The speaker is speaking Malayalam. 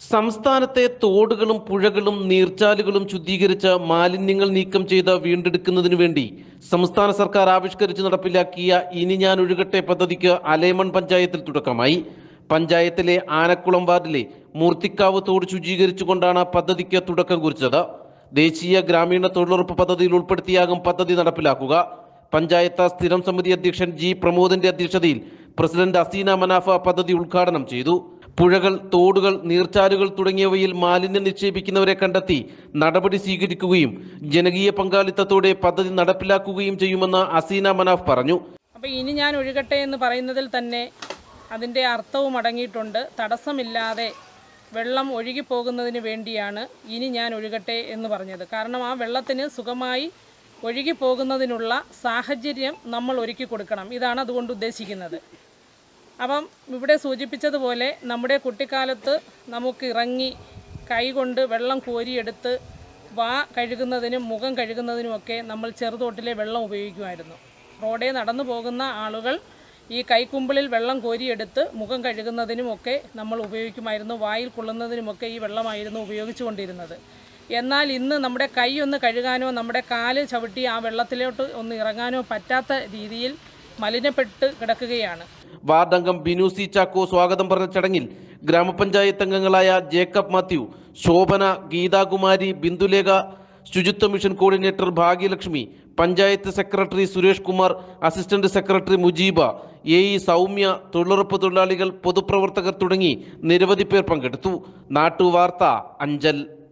സംസ്ഥാനത്തെ തോടുകളും പുഴകളും നീർച്ചാലുകളും ശുദ്ധീകരിച്ച മാലിന്യങ്ങൾ നീക്കം ചെയ്ത് വീണ്ടെടുക്കുന്നതിനു വേണ്ടി സംസ്ഥാന സർക്കാർ ആവിഷ്കരിച്ച് നടപ്പിലാക്കിയ ഇനി ഞാൻ ഒഴുകട്ടെ പദ്ധതിക്ക് അലേമൺ പഞ്ചായത്തിൽ തുടക്കമായി പഞ്ചായത്തിലെ ആനക്കുളം വാർഡിലെ മൂർത്തിക്കാവ് തോട് ശുചീകരിച്ചുകൊണ്ടാണ് പദ്ധതിക്ക് തുടക്കം കുറിച്ചത് ദേശീയ ഗ്രാമീണ തൊഴിലുറപ്പ് പദ്ധതിയിൽ ഉൾപ്പെടുത്തിയാകും പദ്ധതി നടപ്പിലാക്കുക പഞ്ചായത്ത് സ്ഥിരം സമിതി അധ്യക്ഷൻ ജി പ്രമോദിന്റെ അധ്യക്ഷതയിൽ പ്രസിഡന്റ് അസീന മനാഫ പദ്ധതി ഉദ്ഘാടനം ചെയ്തു പുഴകൾ തോടുകൾ നീർച്ചാലുകൾ തുടങ്ങിയവയിൽ മാലിന്യം നിക്ഷേപിക്കുന്നവരെ കണ്ടെത്തി നടപടി സ്വീകരിക്കുകയും ജനകീയ പങ്കാളിത്തത്തോടെ പദ്ധതി നടപ്പിലാക്കുകയും ചെയ്യുമെന്ന് അസീന മനാഫ് പറഞ്ഞു അപ്പോൾ ഇനി ഞാൻ ഒഴുകട്ടെ എന്ന് പറയുന്നതിൽ തന്നെ അതിൻ്റെ അർത്ഥവും അടങ്ങിയിട്ടുണ്ട് തടസ്സമില്ലാതെ വെള്ളം ഒഴുകിപ്പോകുന്നതിന് വേണ്ടിയാണ് ഇനി ഞാൻ ഒഴുകട്ടെ എന്ന് പറഞ്ഞത് കാരണം ആ വെള്ളത്തിന് സുഖമായി ഒഴുകിപ്പോകുന്നതിനുള്ള സാഹചര്യം നമ്മൾ ഒരുക്കി കൊടുക്കണം ഇതാണ് അതുകൊണ്ട് ഉദ്ദേശിക്കുന്നത് അപ്പം ഇവിടെ സൂചിപ്പിച്ചതുപോലെ നമ്മുടെ കുട്ടിക്കാലത്ത് നമുക്ക് ഇറങ്ങി കൈകൊണ്ട് വെള്ളം കോരിയെടുത്ത് വാ കഴുകുന്നതിനും മുഖം കഴുകുന്നതിനുമൊക്കെ നമ്മൾ ചെറുതോട്ടിലെ വെള്ളം ഉപയോഗിക്കുമായിരുന്നു റോഡേ നടന്നു പോകുന്ന ആളുകൾ ഈ കൈക്കുമ്പിളിൽ വെള്ളം കോരിയെടുത്ത് മുഖം കഴുകുന്നതിനുമൊക്കെ നമ്മൾ ഉപയോഗിക്കുമായിരുന്നു വായിൽ കൊള്ളുന്നതിനുമൊക്കെ ഈ വെള്ളമായിരുന്നു ഉപയോഗിച്ചുകൊണ്ടിരുന്നത് എന്നാൽ ഇന്ന് നമ്മുടെ കൈ ഒന്ന് കഴുകാനോ നമ്മുടെ കാല് ചവിട്ടി ആ വെള്ളത്തിലോട്ട് ഒന്ന് ഇറങ്ങാനോ പറ്റാത്ത രീതിയിൽ മലിനപ്പെട്ട് കിടക്കുകയാണ് വാർഡ് അംഗം ബിനു സി ചാക്കോ സ്വാഗതം പറഞ്ഞ ചടങ്ങിൽ ഗ്രാമപഞ്ചായത്ത് അംഗങ്ങളായ ജേക്കബ് മാത്യു ശോഭന ഗീതാകുമാരി ബിന്ദുലേഖ ശുചിത്വ mission coordinator Bhagyalakshmi panchayat secretary Suresh Kumar assistant secretary Mujeeba A E Soumya തൊഴിലുറപ്പ് തൊഴിലാളികൾ പൊതുപ്രവർത്തകർ തുടങ്ങി നിരവധി പേർ പങ്കെടുത്തു നാട്ടുവാർത്ത അഞ്ചൽ